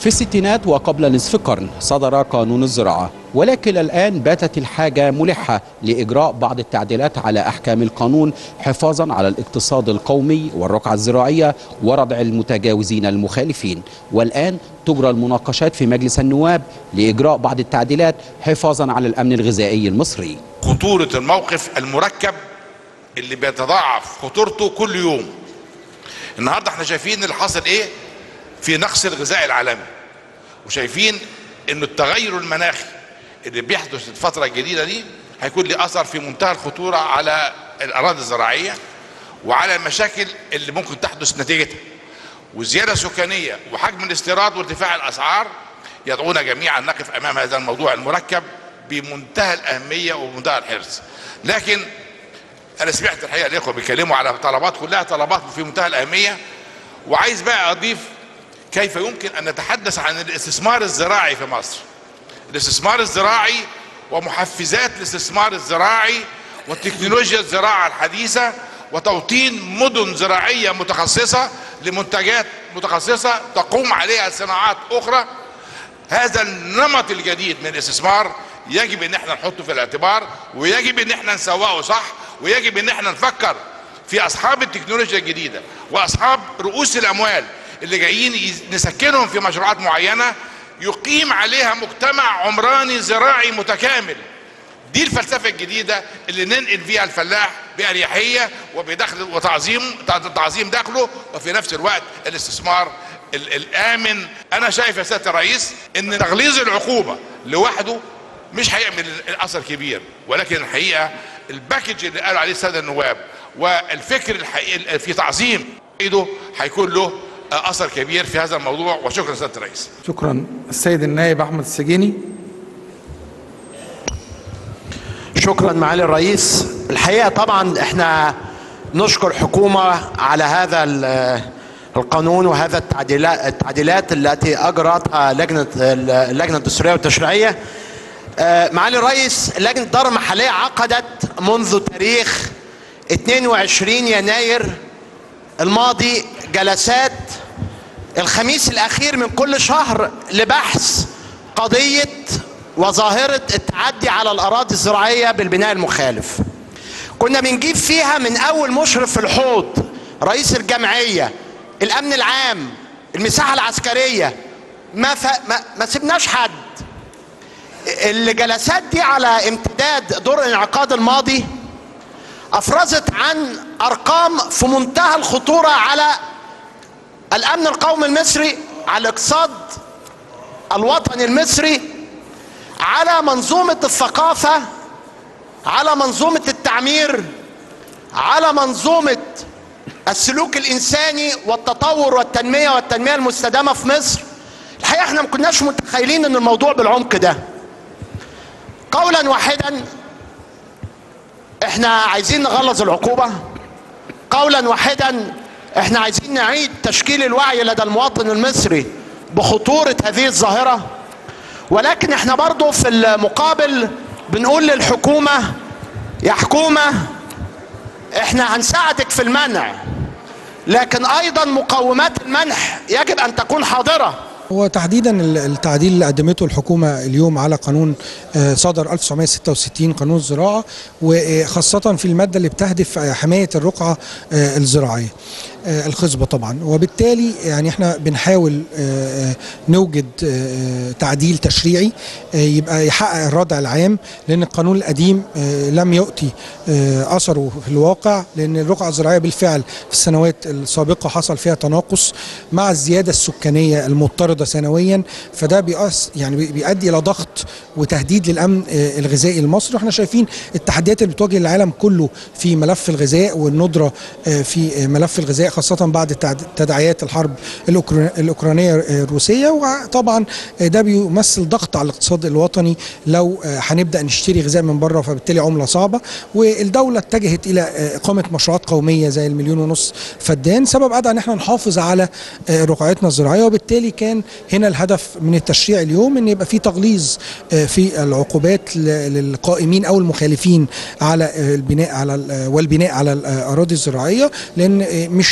في الستينات وقبل نصف قرن صدر قانون الزراعة ولكن الآن باتت الحاجة ملحة لإجراء بعض التعديلات على أحكام القانون حفاظا على الاقتصاد القومي والرقعة الزراعية وردع المتجاوزين المخالفين والآن تجرى المناقشات في مجلس النواب لإجراء بعض التعديلات حفاظا على الأمن الغذائي المصري خطورة الموقف المركب اللي بيتضاعف خطورته كل يوم النهارده احنا شايفين اللي حصل ايه في نقص الغذاء العالمي وشايفين انه التغير المناخي اللي بيحدث الفتره الجديده دي هيكون له اثر في منتهى الخطوره على الاراضي الزراعيه وعلى المشاكل اللي ممكن تحدث نتيجتها والزياده السكانيه وحجم الاستيراد وارتفاع الاسعار يدعونا جميعا نقف امام هذا الموضوع المركب بمنتهى الاهميه ومنتهى الحرص لكن انا سمعت الحقيقه الاخوه بيتكلموا على طلبات كلها طلبات في منتهى الاهميه وعايز بقى اضيف كيف يمكن ان نتحدث عن الاستثمار الزراعي في مصر الاستثمار الزراعي ومحفزات الاستثمار الزراعي وتكنولوجيا الزراعه الحديثه وتوطين مدن زراعيه متخصصه لمنتجات متخصصه تقوم عليها صناعات اخرى هذا النمط الجديد من الاستثمار يجب ان احنا نحطه في الاعتبار ويجب ان احنا نسوقه صح ويجب ان احنا نفكر في اصحاب التكنولوجيا الجديده واصحاب رؤوس الاموال اللي جايين نسكنهم في مشروعات معينه يقيم عليها مجتمع عمراني زراعي متكامل دي الفلسفه الجديده اللي ننقل فيها الفلاح باريحيه وبدخل وتعظيم تعظيم دخله وفي نفس الوقت الاستثمار الامن انا شايف يا سياده الرئيس ان تغليظ العقوبه لوحده مش هيعمل اثر كبير ولكن الحقيقه الباكج اللي قالوا عليه الساده النواب والفكر الحقيقي في تعظيم ايده هيكون له اثر كبير في هذا الموضوع وشكرا سياده الرئيس شكرا السيد النائب احمد السجيني شكرا معالي الرئيس الحقيقه طبعا احنا نشكر حكومه على هذا القانون وهذا التعديلات التعديلات التي اجرتها لجنه اللجنه الدستوريه والتشريعيه معالي الرئيس لجنه الدار المحليه عقدت منذ تاريخ 22 يناير الماضي جلسات الخميس الاخير من كل شهر لبحث قضيه وظاهره التعدي على الاراضي الزراعيه بالبناء المخالف كنا بنجيب فيها من اول مشرف في الحوض رئيس الجمعيه الامن العام المساحه العسكريه ما, ف... ما ما سبناش حد الجلسات دي على امتداد دور الانعقاد الماضي افرزت عن ارقام في منتهى الخطوره على الامن القومي المصري على الاقتصاد الوطني المصري على منظومه الثقافه على منظومه التعمير على منظومه السلوك الانساني والتطور والتنميه والتنميه المستدامه في مصر الحقيقه احنا ما كناش متخيلين ان الموضوع بالعمق ده قولا واحدا احنا عايزين نغلظ العقوبه قولا واحدا احنا عايزين نعيد تشكيل الوعي لدى المواطن المصري بخطوره هذه الظاهره ولكن احنا برضو في المقابل بنقول للحكومه يا حكومه احنا هنساعدك في المنع لكن ايضا مقومات المنح يجب ان تكون حاضره هو تحديدا التعديل اللي قدمته الحكومه اليوم على قانون صدر 1966 قانون الزراعه وخاصه في الماده اللي بتهدف حمايه الرقعه الزراعيه الخصبه طبعا وبالتالي يعني احنا بنحاول نوجد تعديل تشريعي يبقى يحقق الردع العام لان القانون القديم لم يؤتي اثره في الواقع لان الرقعه الزراعيه بالفعل في السنوات السابقه حصل فيها تناقص مع الزياده السكانيه المضطرده سنويا فده بيأس يعني بيؤدي الى ضغط وتهديد للامن الغذائي المصري واحنا شايفين التحديات اللي بتواجه العالم كله في ملف الغذاء والندره في ملف الغذاء خاصة بعد تداعيات الحرب الأوكرانية الروسية وطبعا ده بيمثل ضغط على الاقتصاد الوطني لو هنبدأ نشتري غذاء من بره فبالتالي عملة صعبة والدولة اتجهت إلى إقامة مشروعات قومية زي المليون ونص فدان سبب أدعى أن احنا نحافظ على رقعتنا الزراعية وبالتالي كان هنا الهدف من التشريع اليوم أن يبقى في تغليظ في العقوبات للقائمين أو المخالفين على البناء على والبناء على الأراضي الزراعية لأن مش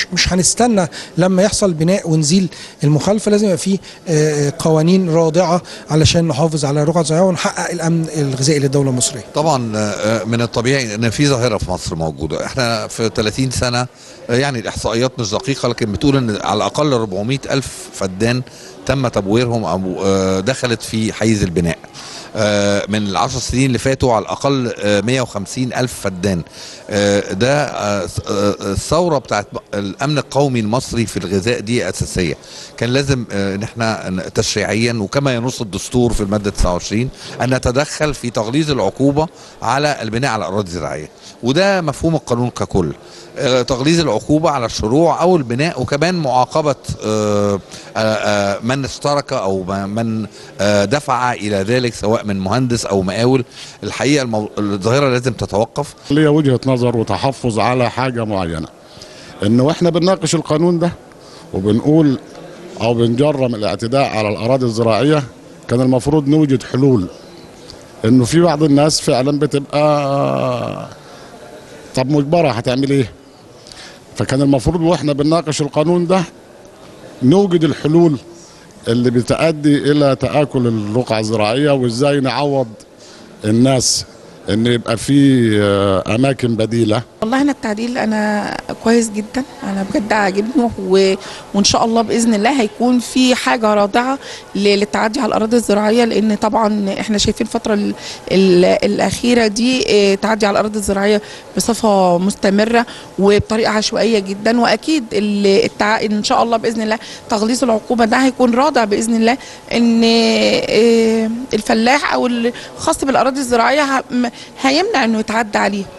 مش هنستنى لما يحصل بناء ونزيل المخالفه لازم يبقى في آه، قوانين رادعه علشان نحافظ على الرقعه الزراعيه ونحقق الامن الغذائي للدوله المصريه طبعا آه، من الطبيعي ان في ظاهره في مصر موجوده احنا في 30 سنه آه، يعني الاحصائيات مش دقيقه لكن بتقول ان على الاقل 400 الف فدان تم تبويرهم او آه، دخلت في حيز البناء آه، من العشر سنين اللي فاتوا على الاقل آه، 150 الف فدان آه، ده آه، آه، الثوره بتاعت الامن القومي المصري في الغذاء دي اساسيه كان لازم آه، ان احنا ن- تشريعيا وكما ينص الدستور في الماده 29 ان نتدخل في تغليظ العقوبه على البناء على الاراضي الزراعيه وده مفهوم القانون ككل آه، تغليظ العقوبه على الشروع او البناء وكمان معاقبه آه، آه، آه، من اشترك او ما- من آه، دفع الى ذلك سواء من مهندس او مقاول الحقيقه المو... الظاهره لازم تتوقف ليا وجهة نظر وتحفظ على حاجة معينة انه احنا بنناقش القانون ده وبنقول او بنجرم الاعتداء على الاراضي الزراعية كان المفروض نوجد حلول انه في بعض الناس فعلا بتبقى طب مجبرة هتعمل ايه فكان المفروض واحنا بنناقش القانون ده نوجد الحلول اللي بتؤدي الى تآكل الرقعة الزراعية وازاي نعوض الناس ان يبقى في آه، اماكن بديله والله انا التعديل انا كويس جدا انا بجد عاجبني و... وان شاء الله باذن الله هيكون في حاجه رادعه ل- للتعدي على الاراضي الزراعيه لان طبعا احنا شايفين الفتره ال... ال... الاخيره دي آه، تعدي على الاراضي الزراعيه بصفه مستمره وبطريقه عشوائيه جدا واكيد ال... التع... ان شاء الله باذن الله تغليظ العقوبه ده هيكون رادع باذن الله ان آه، الفلاح او الخاص بالاراضي الزراعيه ه... م- هيمنع انه يتعدى عليه